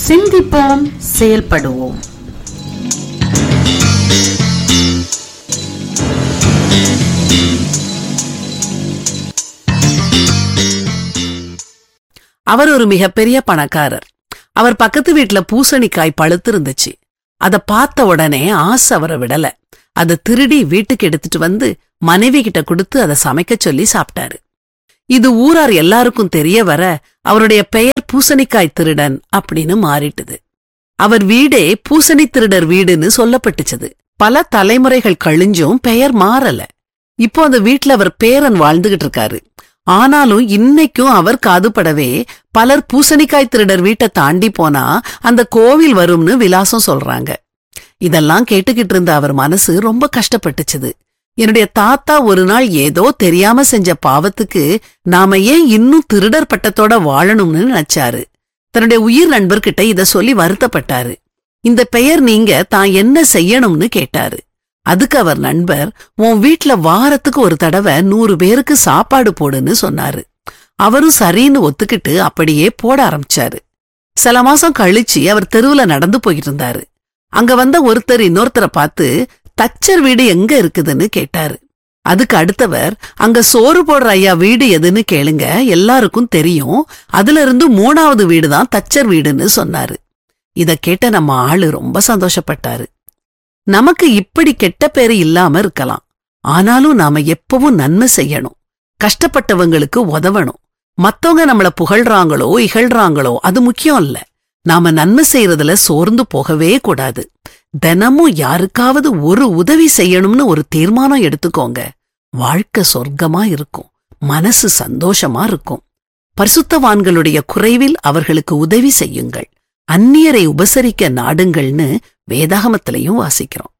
சிந்திப்போம் செயல்படுவோம் அவர் ஒரு மிகப்பெரிய பணக்காரர் அவர் பக்கத்து வீட்ல பூசணிக்காய் பழுத்து இருந்துச்சு அத பார்த்த உடனே ஆசை அவரை விடல அதை திருடி வீட்டுக்கு எடுத்துட்டு வந்து மனைவி கிட்ட கொடுத்து அதை சமைக்க சொல்லி சாப்பிட்டாரு இது ஊரார் எல்லாருக்கும் தெரிய வர அவருடைய பெயர் பூசணிக்காய் திருடன் அப்படின்னு மாறிட்டுது அவர் வீடே பூசணி திருடர் வீடுன்னு சொல்லப்பட்டுச்சது பல தலைமுறைகள் கழிஞ்சும் பெயர் மாறல இப்போ அந்த வீட்ல அவர் பேரன் வாழ்ந்துகிட்டு இருக்காரு ஆனாலும் இன்னைக்கும் அவர் காதுபடவே பலர் பூசணிக்காய் திருடர் வீட்டை தாண்டி போனா அந்த கோவில் வரும்னு விலாசம் சொல்றாங்க இதெல்லாம் கேட்டுக்கிட்டு இருந்த அவர் மனசு ரொம்ப கஷ்டப்பட்டுச்சுது என்னுடைய தாத்தா ஒரு நாள் ஏதோ தெரியாம செஞ்ச பாவத்துக்கு நாம ஏன் இன்னும் திருடர் பட்டத்தோட வாழணும்னு நினைச்சாரு தன்னுடைய உயிர் நண்பர்கிட்ட இத சொல்லி வருத்தப்பட்டாரு இந்த பெயர் நீங்க தான் என்ன செய்யணும்னு கேட்டாரு அதுக்கு அவர் நண்பர் உன் வீட்ல வாரத்துக்கு ஒரு தடவை நூறு பேருக்கு சாப்பாடு போடுன்னு சொன்னாரு அவரும் சரின்னு ஒத்துக்கிட்டு அப்படியே போட ஆரம்பிச்சாரு சில மாசம் கழிச்சு அவர் தெருவுல நடந்து போயிட்டு இருந்தாரு அங்க வந்த ஒருத்தர் இன்னொருத்தரை பார்த்து தச்சர் வீடு எங்க இருக்குதுன்னு கேட்டாரு அதுக்கு அடுத்தவர் அங்க சோறு போடுற ஐயா வீடு எதுன்னு கேளுங்க எல்லாருக்கும் தெரியும் அதுல இருந்து மூணாவது வீடுதான் தச்சர் வீடுன்னு சொன்னாரு இத கேட்ட நம்ம ஆளு ரொம்ப சந்தோஷப்பட்டாரு நமக்கு இப்படி கெட்ட பேரு இல்லாம இருக்கலாம் ஆனாலும் நாம எப்பவும் நன்மை செய்யணும் கஷ்டப்பட்டவங்களுக்கு உதவணும் மத்தவங்க நம்மள புகழ்றாங்களோ இகழ்றாங்களோ அது முக்கியம் இல்ல நாம நன்மை செய்யறதுல சோர்ந்து போகவே கூடாது தினமும் யாருக்காவது ஒரு உதவி செய்யணும்னு ஒரு தீர்மானம் எடுத்துக்கோங்க வாழ்க்கை சொர்க்கமா இருக்கும் மனசு சந்தோஷமா இருக்கும் பரிசுத்தவான்களுடைய குறைவில் அவர்களுக்கு உதவி செய்யுங்கள் அந்நியரை உபசரிக்க நாடுங்கள்னு வேதாகமத்திலையும் வாசிக்கிறோம்